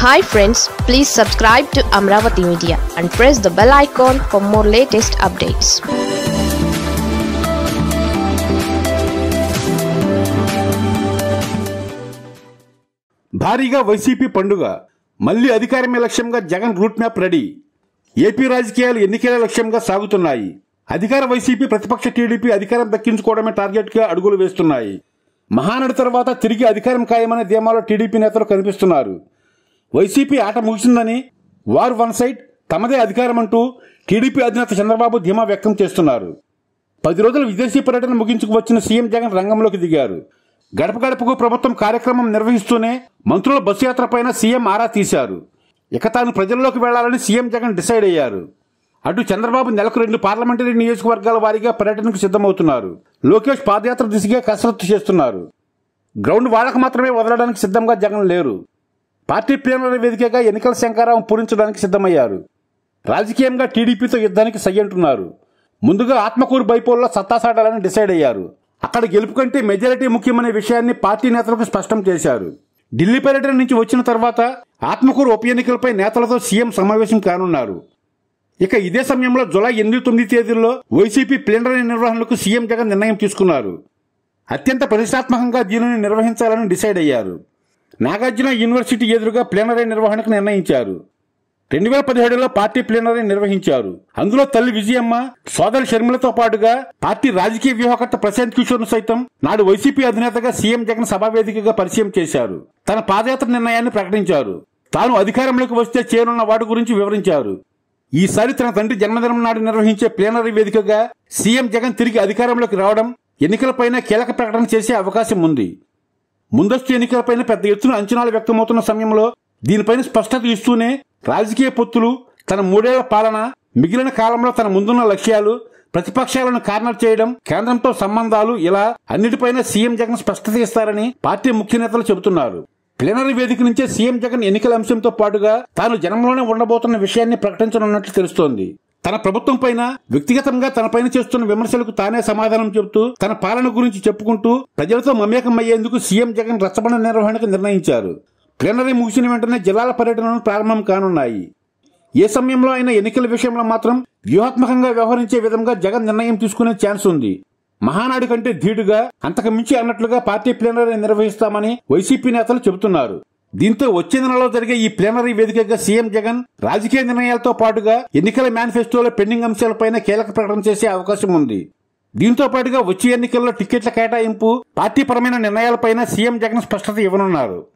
hi friends please subscribe to Amaravati media and press the bell icon for more latest updates భారీగా YCP పండుగ మళ్లీ అధికారమే లక్ష్యంగా Jagan route map ready AP రాజకీయాలు ఎన్నికల లక్ష్యంగా సాగుతున్నాయి అధికార వైసీపీ ప్రతిపక్ష టీడీపీ అధికారం దక్కించుకోవడమే టార్గెట్గా అడుగులు వేస్తున్నాయి మహానడి తర్వాత తిరిగి అధికారం ఖాయమనే ధీమాలో టీడీపీ నేతలు కనిపిస్తున్నారు వైసీపీ ఆట ముగిసిందని వారు వన్ సైడ్ తమదే అధికారం అంటూ టీడీపీ అధినేత చంద్రబాబు ధీమా వ్యక్తం చేస్తున్నారు పది రోజుల విదేశీ పర్యటన ముగించుకు వచ్చిన సీఎం జగన్ రంగంలోకి దిగారు గడప గడపకు ప్రభుత్వం కార్యక్రమం నిర్వహిస్తూనే మంత్రుల బస్సు యాత్ర పైన సీఎం ఆరా తీశారు ఇక తాను ప్రజల్లోకి వెళ్లాలని సీఎం జగన్ డిసైడ్ అయ్యారు అటు చంద్రబాబు నెలకు రెండు పార్లమెంటరీ నియోజకవర్గాల వారీగా పర్యటనకు సిద్ధమవుతున్నారు లోకేష్ పాదయాత్ర దిశగా కసరత్తు చేస్తున్నారు గ్రౌండ్ వాళ్ళకు మాత్రమే వదలడానికి సిద్ధంగా జగన్ లేరు పార్టీ ప్లేనరీ వేదికగా ఎన్నికల శంకారావం పూరించడానికి సిద్ధమయ్యారు రాజకీయంగా టీడీపీతో యుద్ధానికి సై అంటున్నారు ముందుగా ఆత్మకూరు బైపోల్లో సత్తాసాడాలని డిసైడ్ అయ్యారు అక్కడ గెలుపు కంటే మెజారిటీ ముఖ్యమనే విషయాన్ని పార్టీ నేతలకు స్పష్టం చేశారు ఢిల్లీ పర్యటన నుంచి వచ్చిన తర్వాత ఆత్మకూరు ఉప ఎన్నికలపై నేతలతో సీఎం సమావేశం కానున్నారు ఇక ఇదే సమయంలో జులై ఎనిమిది తొమ్మిది తేదీల్లో వైసీపీ ప్లేనరీ నిర్వహణకు సీఎం జగన్ నిర్ణయం తీసుకున్నారు అత్యంత ప్రతిష్టాత్మకంగా దీనిని నిర్వహించాలని డిసైడ్ అయ్యారు నాగార్జున యూనివర్సిటీ ఎదురుగా ప్లేనరీ నిర్వహణకు నిర్ణయించారు రెండు వేల పదిహేడులో పార్టీ ప్లేనరీ నిర్వహించారు అందులో తల్లి విజయమ్మ సోదరి షర్మిలతో పాటుగా పార్టీ రాజకీయ వ్యూహకర్త ప్రశాంత్ కిషోర్ సైతం నాడు వైసీపీ అధినేతగా సీఎం జగన్ సభావేదికగా పరిచయం చేశారు తన పాదయాత్ర నిర్ణయాన్ని ప్రకటించారు తాను అధికారంలోకి వస్తే చేరున్న వాటి గురించి వివరించారు ఈసారి తన తండ్రి జన్మదినం నాడు నిర్వహించే ప్లేనరీ వేదికగా సీఎం జగన్ తిరిగి అధికారంలోకి రావడం ఎన్నికలపైన కీలక ప్రకటన చేసే అవకాశం ఉంది ముందస్తు ఎన్నికలపైన పెద్ద ఎత్తున అంచనాలు వ్యక్తమవుతున్న సమయంలో దీనిపైన స్పష్టత ఇస్తూనే రాజకీయ పొత్తులు తన మూడేళ్ల పాలన మిగిలిన కాలంలో తన ముందున్న లక్ష్యాలు ప్రతిపక్షాలను కార్నర్ చేయడం కేంద్రంతో సంబంధాలు ఇలా అన్నిటిపైన సీఎం జగన్ స్పష్టత ఇస్తారని పార్టీ ముఖ్య నేతలు చెబుతున్నారు ప్లీనరీ వేదిక నుంచే సీఎం జగన్ ఎన్నికల అంశంతో పాటుగా తాను జనంలోనే ఉండబోతున్న విషయాన్ని ప్రకటించనున్నట్లు తెలుస్తోంది తన ప్రభుత్వం పైన వ్యక్తిగతంగా తనపైన చేస్తున్న విమర్శలకు తానే సమాధానం చెబుతూ తన పాలన గురించి చెప్పుకుంటూ ప్రజలతో మమేకం అయ్యేందుకు సీఎం జగన్ రచ్చబండ నిర్వహణకు నిర్ణయించారు ప్లీనరీ ముగిసిన వెంటనే జిల్లాల పర్యటనలు ప్రారంభం కానున్నాయి ఏ సమయంలో అయినా ఎన్నికల విషయంలో మాత్రం వ్యూహాత్మకంగా వ్యవహరించే విధంగా జగన్ నిర్ణయం తీసుకునే ఛాన్స్ ఉంది మహానాడు కంటే ధీటుగా అంతకు మించి అన్నట్లుగా పార్టీ ప్లీనరీ నిర్వహిస్తామని వైసీపీ నేతలు చెబుతున్నారు దీంతో వచ్చే నెలలో జరిగే ఈ ప్లీనరీ వేదికగా సీఎం జగన్ రాజకీయ నిర్ణయాలతో పాటుగా ఎన్నికల మేనిఫెస్టోలో పెండింగ్ అంశాలపైన కీలక ప్రకటన చేసే అవకాశం ఉంది దీంతో పాటుగా వచ్చే ఎన్నికల్లో టికెట్ల కేటాయింపు పార్టీ పరమైన నిర్ణయాలపైన సీఎం జగన్ స్పష్టత ఇవ్వనున్నారు